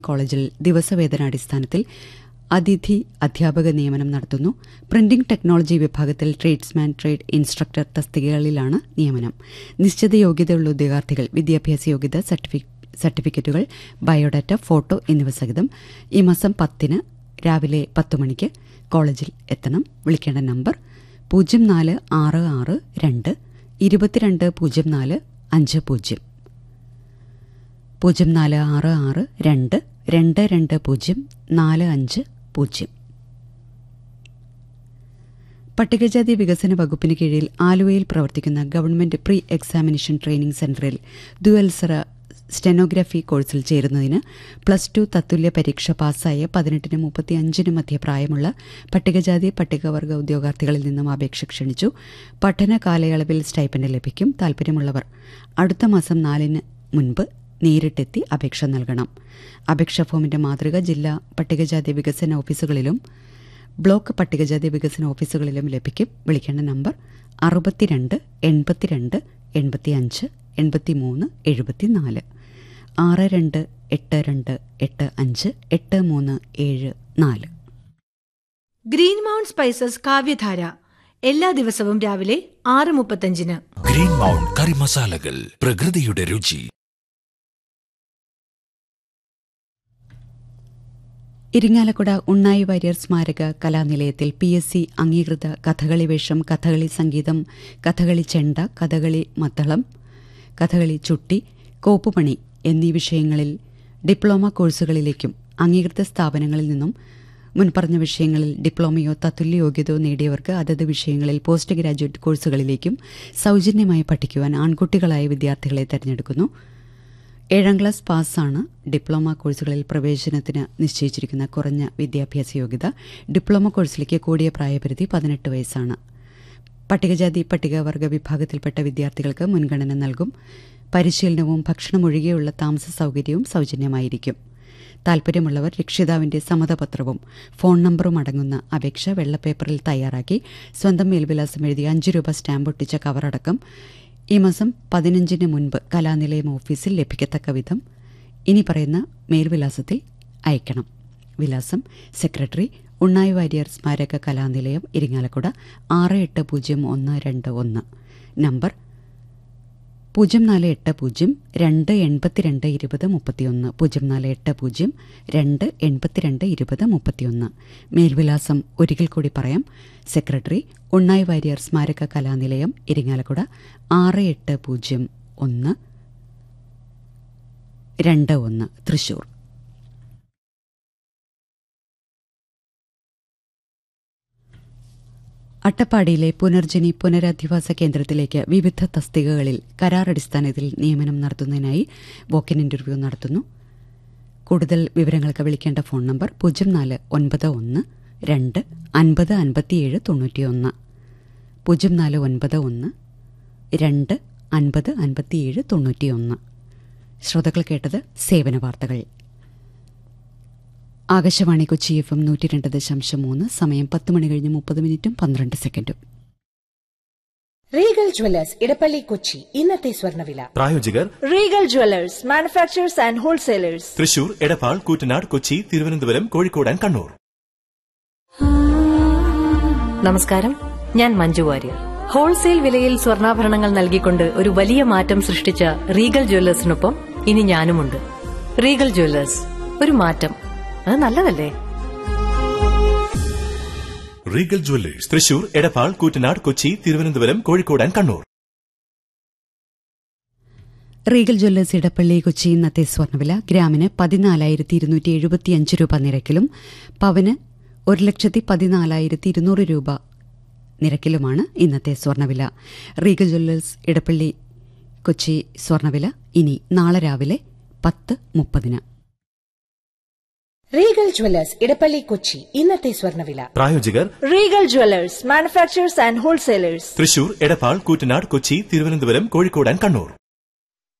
കോളേജിൽ ദിവസവേതനാടിസ്ഥാനത്തിൽ അതിഥി അധ്യാപക നിയമനം നടത്തുന്നു പ്രിന്റിംഗ് ടെക്നോളജി വിഭാഗത്തിൽ ട്രേഡ്സ്മാൻ ട്രേഡ് ഇൻസ്ട്രക്ടർ തസ്തികകളിലാണ് നിയമനം നിശ്ചിത യോഗ്യതയുള്ള ഉദ്യോഗാർത്ഥികൾ വിദ്യാഭ്യാസ യോഗ്യത സർട്ടിഫിക്കറ്റുകൾ ബയോഡാറ്റ ഫോട്ടോ എന്നിവ സഹിതം ഈ മാസം പത്തിന് രാവിലെ പത്ത് മണിക്ക് കോളേജിൽ എത്തണം വിളിക്കേണ്ട നമ്പർ പൂജ്യം നാല് ആറ് ആറ് രണ്ട് ഇരുപത്തിരണ്ട് പൂജ്യം നാല് അഞ്ച് പൂജ്യം പൂജ്യം നാല് ആറ് ആറ് രണ്ട് രണ്ട് രണ്ട് പൂജ്യം നാല് അഞ്ച് പൂജ്യം പട്ടികജാതി വികസന വകുപ്പിന് കീഴിൽ ആലുവയിൽ പ്രവർത്തിക്കുന്ന ഗവൺമെന്റ് പ്രീ എക്സാമിനേഷൻ ട്രെയിനിംഗ് സെന്ററിൽ ദുവത്സര സ്റ്റെനോഗ്രാഫി കോഴ്സിൽ ചേരുന്നതിന് പ്ലസ് ടു തത്തുല്യ പരീക്ഷ പാസ്സായ പതിനെട്ടിനും മുപ്പത്തിയഞ്ചിനും മധ്യ പ്രായമുള്ള പട്ടികജാതി പട്ടികവർഗ ഉദ്യോഗാർത്ഥികളിൽ നിന്നും അപേക്ഷ ക്ഷണിച്ചു പഠന കാലയളവിൽ സ്റ്റൈപ്പൻഡ് ലഭിക്കും താൽപര്യമുള്ളവർ അടുത്ത മാസം നാലിന് മുൻപ് നേരിട്ടെത്തി അപേക്ഷ നൽകണം അപേക്ഷാ ഫോമിന്റെ മാതൃക ജില്ലാ പട്ടികജാതി വികസന ഓഫീസുകളിലും ബ്ലോക്ക് പട്ടികജാതി വികസന ഓഫീസുകളിലും ലഭിക്കും വിളിക്കേണ്ട നമ്പർ അറുപത്തിരണ്ട് എൺപത്തിരണ്ട് എൺപത്തിയഞ്ച് എൺപത്തിമൂന്ന് എഴുപത്തിനാല് ആറ് രണ്ട് എട്ട് രണ്ട് എട്ട് അഞ്ച് എട്ട് മൂന്ന് ഏഴ് നാല് ഗ്രീൻ മൗണ്ട് സ്പൈസസ് കാവ്യധാര എല്ലാ ദിവസവും രാവിലെ ആറ് മുപ്പത്തഞ്ചിന് ഗ്രീൻ മൗണ്ട് കറി മസാലകൾ പ്രകൃതിയുടെ രുചി ഇരിങ്ങാലക്കുട ഉണ്ണായി വാര്യർ സ്മാരക കലാനിലയത്തിൽ പി എസ് സി അംഗീകൃത കഥകളി വേഷം കഥകളി സംഗീതം കഥകളി ചെണ്ട കഥകളി മത്തളം കഥകളി ചുട്ടി കോപ്പുപണി എന്നീ വിഷയങ്ങളിൽ ഡിപ്ലോമ കോഴ്സുകളിലേക്കും അംഗീകൃത സ്ഥാപനങ്ങളിൽ നിന്നും മുൻപറഞ്ഞ വിഷയങ്ങളിൽ ഡിപ്ലോമയോ തത്തുല്യ യോഗ്യതയോ നേടിയവർക്ക് അതത് വിഷയങ്ങളിൽ പോസ്റ്റ് ഗ്രാജുവേറ്റ് കോഴ്സുകളിലേക്കും സൗജന്യമായി പഠിക്കുവാൻ ആൺകുട്ടികളായ വിദ്യാർത്ഥികളെ തെരഞ്ഞെടുക്കുന്നു ഏഴാം ക്ലാസ് പാസ്സാണ് ഡിപ്ലോമ കോഴ്സുകളിൽ പ്രവേശനത്തിന് നിശ്ചയിച്ചിരിക്കുന്ന കുറഞ്ഞ വിദ്യാഭ്യാസ യോഗ്യത ഡിപ്ലോമ കോഴ്സിലേക്ക് കൂടിയ പ്രായപരിധി പതിനെട്ട് വയസ്സാണ് പട്ടികജാതി പട്ടികവർഗ വിഭാഗത്തിൽപ്പെട്ട വിദ്യാർത്ഥികൾക്ക് മുൻഗണന നൽകും പരിശീലനവും ഭക്ഷണമൊഴികെയുള്ള താമസ സൗകര്യവും സൗജന്യമായിരിക്കും താൽപര്യമുള്ളവർ രക്ഷിതാവിന്റെ സമ്മതപത്രവും ഫോൺ നമ്പറും അടങ്ങുന്ന അപേക്ഷ വെള്ളപ്പേപ്പറിൽ തയ്യാറാക്കി സ്വന്തം മേൽവിലാസം എഴുതി അഞ്ച് രൂപ സ്റ്റാമ്പ് ഒട്ടിച്ച കവറടക്കം ഈ മാസം പതിനഞ്ചിന് മുൻപ് കലാനിലയം ഓഫീസിൽ ലഭിക്കത്തക്ക വിധം ഇനി പറയുന്ന മേൽവിലാസത്തിൽ അയക്കണം വിലാസം സെക്രട്ടറി ഉണ്ണായി വാര്യർ സ്മാരക കലാനിലയം ഇരിങ്ങാലക്കുട ആറ് എട്ട് പൂജ്യം ഒന്ന് രണ്ട് ഒന്ന് നമ്പർ പൂജ്യം നാല് എട്ട് പൂജ്യം രണ്ട് എൺപത്തിരണ്ട് ഇരുപത് മുപ്പത്തിയൊന്ന് പൂജ്യം നാല് എട്ട് പൂജ്യം രണ്ട് എൺപത്തിരണ്ട് ഇരുപത് മുപ്പത്തിയൊന്ന് മേൽവിലാസം ഒരിക്കൽ കൂടി പറയാം സെക്രട്ടറി ഉണ്ണായി വാര്യർ സ്മാരക കലാനിലയം ഇരിങ്ങാലക്കുട ആറ് എട്ട് പൂജ്യം ഒന്ന് രണ്ട് ഒന്ന് തൃശൂർ അട്ടപ്പാടിയിലെ പുനർജനി പുനരധിവാസ കേന്ദ്രത്തിലേക്ക് വിവിധ തസ്തികകളിൽ കരാർ അടിസ്ഥാനത്തിൽ നിയമനം നടത്തുന്നതിനായി വോക്കിൻ ഇന്റർവ്യൂ നടത്തുന്നു കൂടുതൽ വിവരങ്ങൾക്ക് വിളിക്കേണ്ട ഫോൺ നമ്പർ പൂജ്യം നാല് ഒൻപത് ഒന്ന് രണ്ട് അൻപത് അൻപത്തിയേഴ് തൊണ്ണൂറ്റിയൊന്ന് പൂജ്യം നാല് ഒൻപത് ഒന്ന് രണ്ട് അൻപത് അൻപത്തിയേഴ് തൊണ്ണൂറ്റിയൊന്ന് ശ്രോതാക്കൾ കേട്ടത് സേവന വാർത്തകൾ ആകാശവാണി കൊച്ചി എഫ് എം നൂറ്റി രണ്ട് ദശാംശം മൂന്ന് സമയം പത്ത് മണി കഴിഞ്ഞ് മുപ്പത് മിനിറ്റും പന്ത്രണ്ട് സെക്കൻഡും റീഗൽ ജ്വല്ലേഴ്സ് ഇടപ്പള്ളി കൊച്ചി ഇന്നത്തെ സ്വർണ്ണവില പ്രായോജകർ Regal jewellers manufacturers and wholesalers Thrissur Edappal Koottanad Kochi Thiruvananthapuram Kozhikode and Kannur നമസ്കാരം ഞാൻ മഞ്ജു വാര്യർ ഹോൾസെയിൽ വിലയിൽ സ്വർണ്ണാഭരണങ്ങൾ നൽകിക്കൊണ്ട് ഒരു വലിയ മാറ്റം സൃഷ്ടിച്ച റീഗൽ ജ്വല്ലേഴ്സിനൊപ്പം ഇനി ഞാനുമുണ്ട് റീഗൽ ജ്വല്ലേഴ്സ് ഒരു മാറ്റം അത് നല്ലതല്ലേ Regal jewellers Thrissur Edappal Koottanad Kochi Thiruvananthapuram Kozhikode and Kannur Regal jewellers Edappally Kochi ഇന്നത്തെ സ്വർണ്ണവില ഗ്രാമിന് പതിനാലായിരത്തി ഇരുന്നൂറ്റി എഴുപത്തിയഞ്ച് രൂപ നിരക്കിലും പവന് ഒരു ലക്ഷത്തി പതിനാലായിരത്തി ഇരുന്നൂറ് രൂപ നിരക്കിലുമാണ് ഇന്നത്തെ സ്വർണ്ണവില റീഗൽ ജ്വല്ലേഴ്സ് ഇടപ്പള്ളി കൊച്ചി സ്വർണ്ണവില ഇനി നാളെ രാവിലെ പത്ത് മുപ്പതിന് റീഗൽ ജ്വല്ലേഴ്സ് ഇടപ്പള്ളി കൊച്ചി ഇന്നത്തെ സ്വർണ്ണവില പ്രായോജകർ Regal jewellers manufacturers and wholesalers Thrissur Edappal Koottanad Kochi Thiruvananthapuram Kozhikode and Kannur